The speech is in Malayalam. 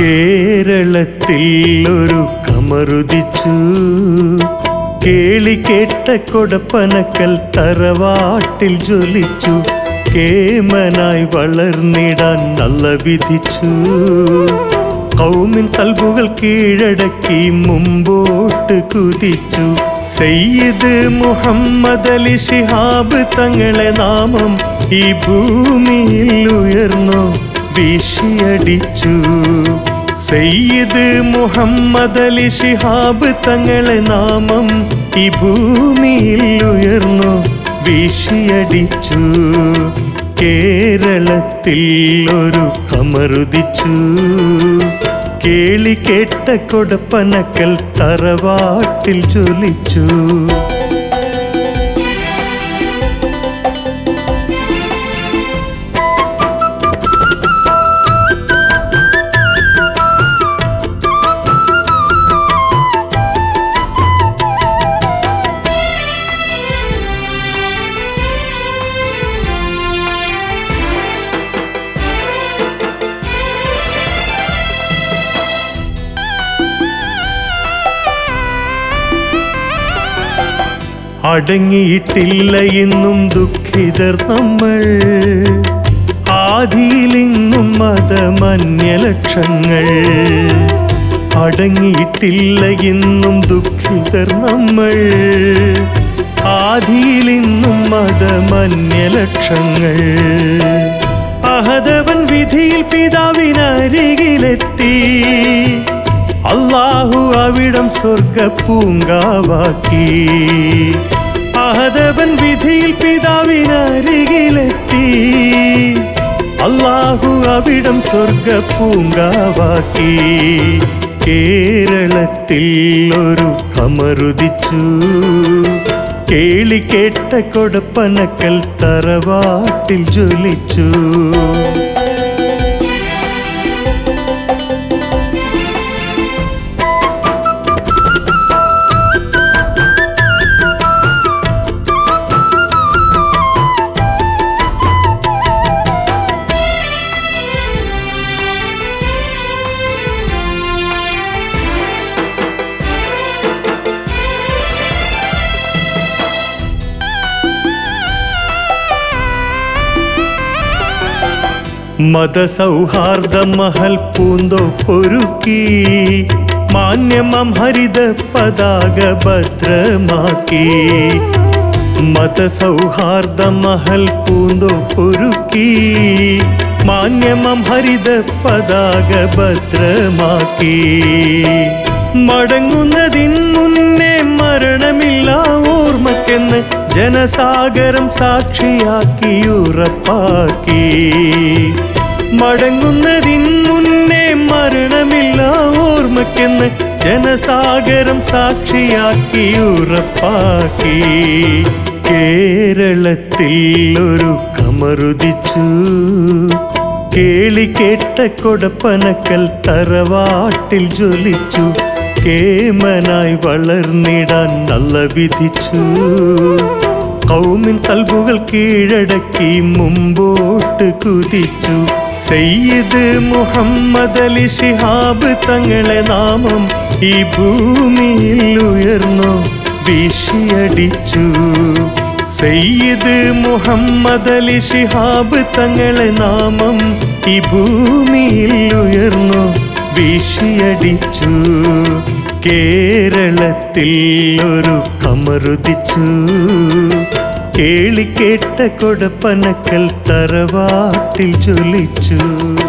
കേരളത്തിൽ ഒരു കമറുദിച്ചു കേളി കേട്ട കൊടപ്പനക്കൽ തറവാട്ടിൽ ജ്വലിച്ചു കേമനായി വളർന്നിടാൻ നല്ല വിധിച്ചു കൗമിൻ കൽബുകൾ കീഴടക്കി മുമ്പോട്ട് കുതിച്ചു സയ്യിദ് മുഹമ്മദ് അലി ഷിഹാബ് തങ്ങളെ നാമം ഈ ഭൂമിയിൽ ഉയർന്നു വീശിയടിച്ചു സയ്യിദ് മുഹമ്മദ് അലി ഷിഹാബ് തങ്ങളെ നാമം ഈ ഭൂമിയിൽ ഉയർന്നു വീശിയടിച്ചു കേരളത്തിൽ ഒരു കമറുദിച്ചു കേളി കേട്ട കൊടപ്പനക്കൽ തറവാട്ടിൽ ജ്വലിച്ചു അടങ്ങിയിട്ടില്ല എന്നും ദുഃഖിതർ നമ്മൾ ആദിയിലിങ്ങും മതമന്യലക്ഷങ്ങൾ അടങ്ങിയിട്ടില്ല എന്നും ദുഃഖിതർ നമ്മൾ ആദിയിലിന്നും മതമന്യലക്ഷങ്ങൾ അഹദവൻ വിധിയിൽ പിതാവിനരികിലെത്തി അള്ളാഹു അവിടം സ്വർഗ പൂങ്കാവാക്കി അഹദവൻ വിധിയിൽ പിതാവിനരികിലെത്തി അള്ളാഹു അവിടം സ്വർഗ പൂങ്കാവാക്കി കേരളത്തിൽ ഒരു കമറുദിച്ചു കേളി കേട്ട കൊടപ്പനക്കൽ തറവാട്ടിൽ ജ്വലിച്ചു മതസൗഹാർദ്ദ മഹൽ പൂന്തോ പൊരുക്കി മാന്യമം ഹരിത പതാക ഭദ്രമാക്കി മതസൗഹാർദ്ദ മഹൽ പൂന്തോ പൊരുക്കി മാന്യമം ഹരിത പതാക ഭദ്രമാക്കി മടങ്ങുന്നതിൻ മുന്നേ മരണമില്ല ഓർമ്മക്കെന്ന് ജനസാഗരം സാക്ഷിയാക്കി ഉറപ്പാക്കി മടങ്ങുന്നതിൻ മുന്നേ മരണമില്ല ഓർമ്മക്കെന്ന് ജനസാഗരം സാക്ഷിയാക്കി ഉറപ്പാക്കി കേരളത്തിൽ ഒരു കമറുദിച്ചു കേളി കേട്ട കൊടപ്പനക്കൽ തറവാട്ടിൽ ജ്വലിച്ചു കേമനായി വളർന്നിടാൻ നല്ല വിധിച്ചു കൗമിൻ കൽബുകൾ കീഴടക്കി മുമ്പോട്ട് കുതിച്ചു സയ്യിദ് മുഹമ്മദ് അലി ഷിഹാബ് തങ്ങളെ നാമം ഈ ഭൂമിയിൽ ഉയർന്നു വീശിയടിച്ചു സയ്യിദ് മുഹമ്മദ് അലി ഷിഹാബ് തങ്ങളെ നാമം ഈ ഭൂമിയിൽ ഉയർന്നു വീശിയടിച്ചു കേരളത്തിൽ ഒരു കമറുദിച്ചു കേളി കേട്ട കൊടപ്പനക്കൽ തറവാട്ടിൽ ജ്വലിച്ചു